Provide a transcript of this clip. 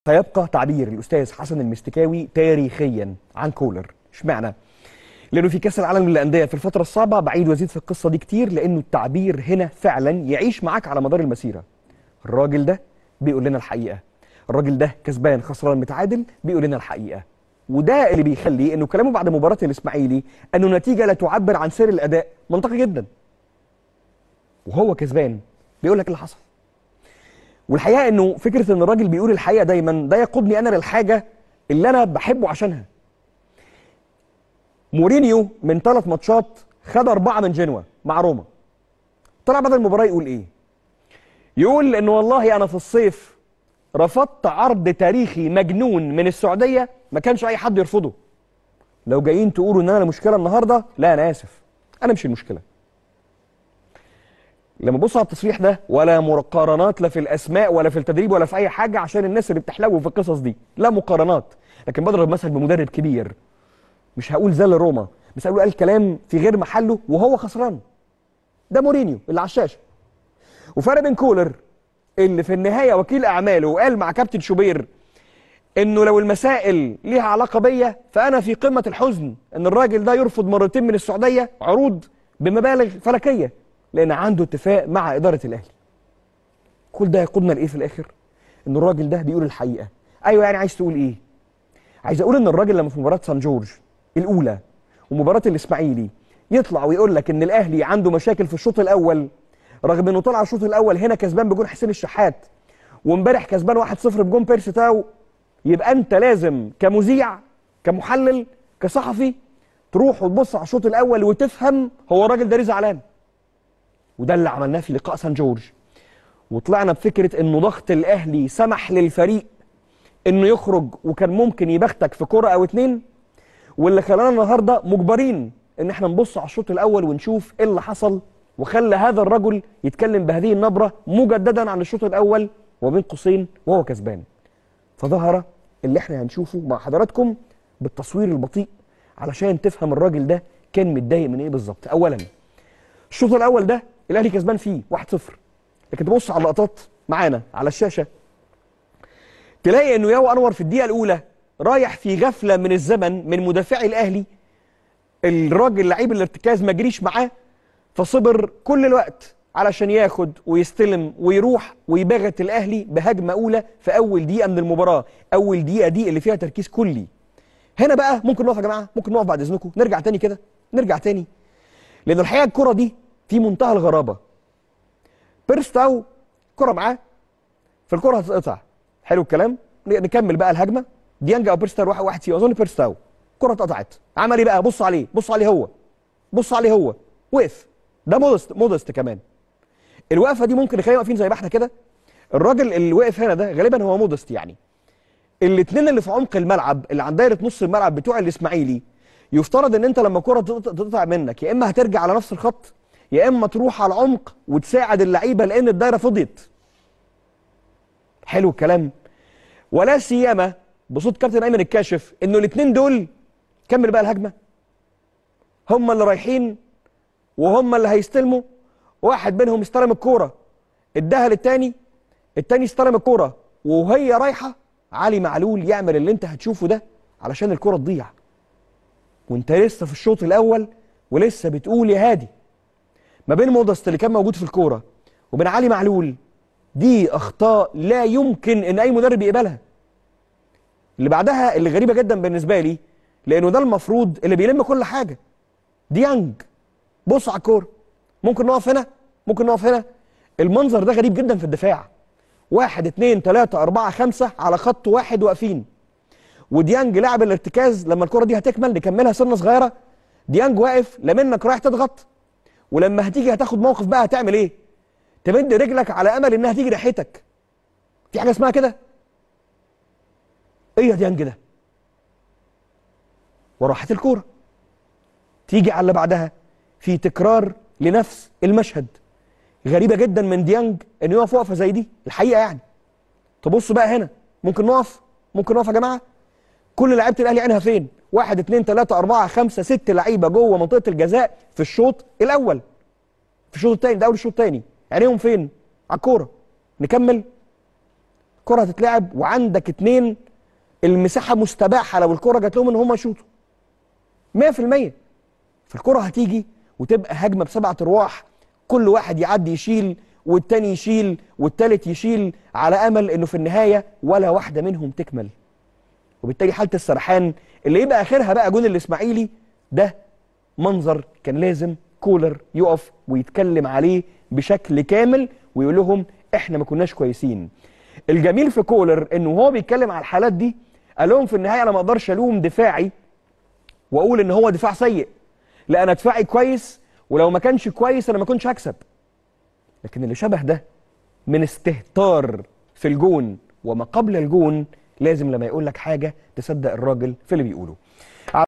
سيبقى تعبير الاستاذ حسن المستكاوي تاريخيا عن كولر اشمعنى لانه في كاس العالم للانديه في الفتره الصعبه بعيد وازيد في القصه دي كتير لانه التعبير هنا فعلا يعيش معاك على مدار المسيره الراجل ده بيقول لنا الحقيقه الراجل ده كسبان خسران متعادل بيقول لنا الحقيقه وده اللي بيخلي انه كلامه بعد مباراه الاسماعيلي انه نتيجه لا تعبر عن سير الاداء منطقي جدا وهو كسبان بيقول لك اللي حصل والحقيقه انه فكره ان الراجل بيقول الحقيقه دايما ده يقودني انا للحاجه اللي انا بحبه عشانها مورينيو من ثلاث ماتشات خد اربعه من جنوا مع روما طلع بعد المباراه يقول ايه يقول ان والله انا في الصيف رفضت عرض تاريخي مجنون من السعوديه ما كانش اي حد يرفضه لو جايين تقولوا ان انا المشكله النهارده لا انا اسف انا مش المشكله لما بص على التصريح ده ولا مقارنات لا في الاسماء ولا في التدريب ولا في اي حاجه عشان الناس اللي بتحلو في القصص دي لا مقارنات لكن بضرب مثل بمدرب كبير مش هقول زي روما بس هقول قال كلام في غير محله وهو خسران ده مورينيو اللي على الشاشه وفرق بين كولر اللي في النهايه وكيل اعماله وقال مع كابتن شوبير انه لو المسائل ليها علاقه بيا فانا في قمه الحزن ان الراجل ده يرفض مرتين من السعوديه عروض بمبالغ فلكيه لان عنده اتفاق مع اداره الاهلي كل ده يقودنا لايه في الاخر ان الراجل ده بيقول الحقيقه ايوه يعني عايز تقول ايه عايز اقول ان الراجل لما في مباراه سان جورج الاولى ومباراه الاسماعيلي يطلع ويقول لك ان الاهلي عنده مشاكل في الشوط الاول رغم انه طلع الشوط الاول هنا كسبان بجون حسين الشحات وامبارح كسبان 1-0 بجون بيرسي تاو يبقى انت لازم كمذيع كمحلل كصحفي تروح وتبص على الشوط الاول وتفهم هو الراجل ده ليه زعلان وده اللي عملناه في لقاء سان جورج وطلعنا بفكره انه ضغط الاهلي سمح للفريق انه يخرج وكان ممكن يبختك في كره او اتنين واللي خلانا النهارده مجبرين ان احنا نبص على الشوط الاول ونشوف ايه اللي حصل وخلى هذا الرجل يتكلم بهذه النبره مجددا عن الشوط الاول وبين قوسين وهو كسبان فظهر اللي احنا هنشوفه مع حضراتكم بالتصوير البطيء علشان تفهم الراجل ده كان متضايق من ايه بالظبط اولا الشوط الاول ده الاهلي كسبان فيه 1-0 لكن تبص على اللقطات معانا على الشاشه تلاقي انه ياو انور في الدقيقه الاولى رايح في غفله من الزمن من مدافعي الاهلي الراجل لعيب الارتكاز ما جريش معاه فصبر كل الوقت علشان ياخد ويستلم ويروح ويباغت الاهلي بهجمه اولى في اول دقيقه من المباراه اول دقيقه دي اللي فيها تركيز كلي هنا بقى ممكن نقف يا جماعه ممكن نقف بعد اذنكم نرجع تاني كده نرجع تاني لان الحقيقه الكره دي في منتهى الغرابه بيرستاو كره معاه فالكره هتتقطع حلو الكلام نكمل بقى الهجمه ديانج او بيرستاو واحد واحد فيه اظن بيرستاو الكره اتقطعت عمل ايه بقى بص عليه بص عليه هو بص عليه هو وقف ده مودست مودست كمان الوقفه دي ممكن نخلينا واقفين زي ما احنا كده الراجل اللي واقف هنا ده غالبا هو مودست يعني الاثنين اللي في عمق الملعب اللي عند دايره نص الملعب بتوع الاسماعيلي يفترض ان انت لما الكره تقطع منك يا اما هترجع على نفس الخط يا اما تروح على العمق وتساعد اللعيبه لان الدايره فضيت حلو الكلام ولا سيما بصوت كابتن ايمن الكاشف انه الاثنين دول كمل بقى الهجمه هم اللي رايحين وهم اللي هيستلموا واحد منهم استلم الكوره اداها للتاني التاني استلم الكوره وهي رايحه علي معلول يعمل اللي انت هتشوفه ده علشان الكوره تضيع وانت لسه في الشوط الاول ولسه بتقول يا هادي ما بين مودست اللي كان موجود في الكوره وبين علي معلول دي اخطاء لا يمكن ان اي مدرب يقبلها اللي بعدها اللي غريبه جدا بالنسبه لي لانه ده المفروض اللي بيلم كل حاجه ديانج بص على الكوره ممكن نقف هنا ممكن نقف هنا المنظر ده غريب جدا في الدفاع واحد اتنين تلاتة أربعة خمسة على خط واحد واقفين وديانج لاعب الارتكاز لما الكرة دي هتكمل نكملها سنة صغيرة ديانج واقف لا منك رايح تضغط ولما هتيجي هتاخد موقف بقى هتعمل ايه؟ تمد رجلك على امل انها تيجي ناحيتك. في حاجه اسمها كده؟ ايه يا ديانج ده؟ وراحت الكوره. تيجي على اللي بعدها في تكرار لنفس المشهد. غريبه جدا من ديانج انه يقف وقفه زي دي الحقيقه يعني. تبص بقى هنا ممكن نقف؟ ممكن نقف يا جماعه؟ كل لعيبه الاهلي عينها فين؟ واحد اثنين ثلاثة أربعة خمسة ست لعيبة جوه منطقة الجزاء في الشوط الأول. في الشوط الثاني ده أول الشوط الثاني، عينيهم فين؟ على الكورة. نكمل كره هتتلعب وعندك اتنين المساحه مستباحه لو الكره جات لهم ان هم يشوطوا 100% فالكره هتيجي وتبقى هجمه بسبعه ارواح كل واحد يعدي يشيل والتاني يشيل والتالت يشيل على امل انه في النهايه ولا واحده منهم تكمل وبالتالي حاله السرحان اللي يبقى اخرها بقى جون الاسماعيلي ده منظر كان لازم كولر يقف ويتكلم عليه بشكل كامل ويقول لهم احنا ما كناش كويسين الجميل في كولر انه هو بيتكلم على الحالات دي قال لهم في النهايه انا ما اقدرش الوم دفاعي واقول ان هو دفاع سيء لا انا دفاعي كويس ولو ما كانش كويس انا ما كنتش هكسب لكن اللي شبه ده من استهتار في الجون وما قبل الجون لازم لما يقول لك حاجه تصدق الراجل في اللي بيقوله